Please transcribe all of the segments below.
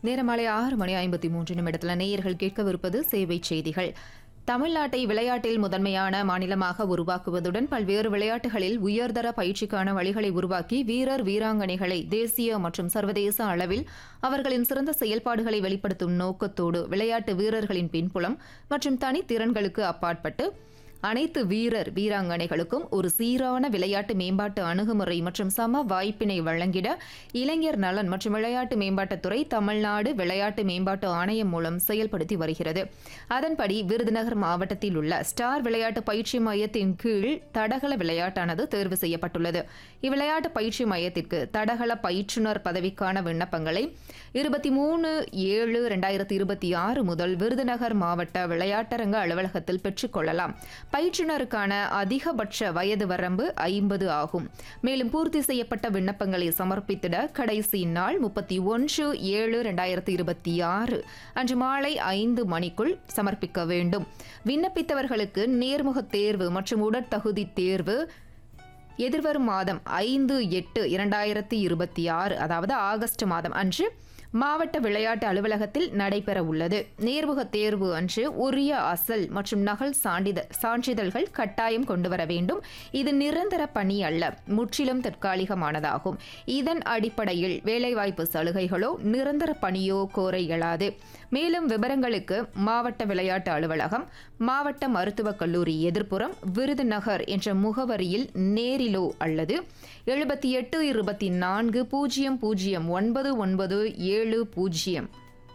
நேரம் மாலை ஆறு மணி ஐம்பத்தி மூன்று நிமிடத்தில் நேயர்கள் கேட்கவிருப்பது சேவை செய்திகள் தமிழ்நாட்டை விளையாட்டில் முதன்மையான மாநிலமாக உருவாக்குவதுடன் பல்வேறு விளையாட்டுகளில் உயர்தர பயிற்சிக்கான வழிகளை உருவாக்கி வீரர் வீராங்கனைகளை தேசிய மற்றும் சர்வதேச அளவில் அவர்களின் சிறந்த செயல்பாடுகளை வெளிப்படுத்தும் நோக்கத்தோடு விளையாட்டு வீரர்களின் பின்புலம் மற்றும் தனித்திறன்களுக்கு அப்பாற்பட்டு அனைத்து வீரர் வீராங்கனைகளுக்கும் ஒரு சீரான விளையாட்டு மேம்பாட்டு அணுகுமுறை மற்றும் சம வாய்ப்பினை வழங்கிட இளைஞர் நலன் மற்றும் விளையாட்டு மேம்பாட்டுத்துறை தமிழ்நாடு விளையாட்டு மேம்பாட்டு ஆணையம் மூலம் செயல்படுத்தி வருகிறது அதன்படி விருதுநகர் மாவட்டத்தில் உள்ள ஸ்டார் விளையாட்டு பயிற்சி மையத்தின் கீழ் தடகள விளையாட்டானது தேர்வு செய்யப்பட்டுள்ளது இவ்விளையாட்டு பயிற்சி மையத்திற்கு தடகள பயிற்றுனர் பதவிக்கான விண்ணப்பங்களை இருபத்தி மூணு ஏழு ரெண்டாயிரத்தி இருபத்தி ஆறு முதல் விருதுநகர் மாவட்ட விளையாட்டரங்க அலுவலகத்தில் பெற்றுக்கொள்ளலாம் பயிற்றுனருக்கான அதிகபட்ச வயது வரம்பு ஐம்பது ஆகும் மேலும் பூர்த்தி செய்யப்பட்ட விண்ணப்பங்களை சமர்ப்பித்திட கடைசி நாள் முப்பத்தி ஒன்று ஏழு ரெண்டாயிரத்தி இருபத்தி ஆறு அன்று மாலை ஐந்து மணிக்குள் சமர்ப்பிக்க வேண்டும் விண்ணப்பித்தவர்களுக்கு நேர்முகத் தேர்வு மற்றும் உடற்தகுதி தேர்வு எதிர்வரும் மாதம் ஐந்து எட்டு இரண்டாயிரத்தி இருபத்தி ஆறு அதாவது ஆகஸ்ட் மாதம் அன்று மாவட்ட விளையாட்டு அலுவலகத்தில் நடைபெற உள்ளது நேர்முக தேர்வு அன்று உரிய அசல் மற்றும் நகல் சான்றித சான்றிதழ்கள் கட்டாயம் கொண்டு வர வேண்டும் இது நிரந்தர பணி அல்ல முற்றிலும் தற்காலிகமானதாகும் இதன் அடிப்படையில் வேலைவாய்ப்பு சலுகைகளோ நிரந்தர பணியோ கோர இயலாது மேலும் விவரங்களுக்கு மாவட்ட விளையாட்டு அலுவலகம் மாவட்ட மருத்துவக் கல்லூரி எதிர்ப்புறம் விருதுநகர் என்ற முகவரியில் நேரிலோ அல்லது எழுபத்தி எட்டு இருபத்தி நான்கு பூஜ்ஜியம் பூஜ்ஜியம் ஒன்பது ஒன்பது ஏழு பூஜ்ஜியம்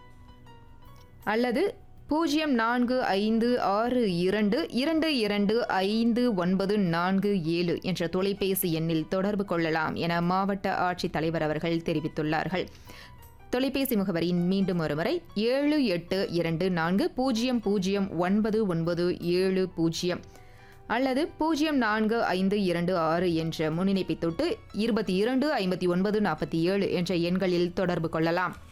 அல்லது பூஜ்ஜியம் நான்கு ஐந்து ஆறு இரண்டு இரண்டு இரண்டு ஐந்து ஒன்பது நான்கு ஏழு என்ற தொலைபேசி எண்ணில் தொடர்பு கொள்ளலாம் என மாவட்ட ஆட்சித்தலைவர் அவர்கள் தெரிவித்துள்ளார்கள் தொலைபேசி முகவரியின் மீண்டும் ஒருமுறை ஏழு எட்டு இரண்டு நான்கு பூஜ்ஜியம் பூஜ்ஜியம் ஒன்பது ஒன்பது ஏழு பூஜ்ஜியம் அல்லது பூஜ்ஜியம் நான்கு ஐந்து இரண்டு ஆறு என்ற முன்னிணைப்பை தொட்டு இருபத்தி இரண்டு ஐம்பத்தி ஒன்பது நாற்பத்தி ஏழு என்ற எண்களில் தொடர்பு கொள்ளலாம்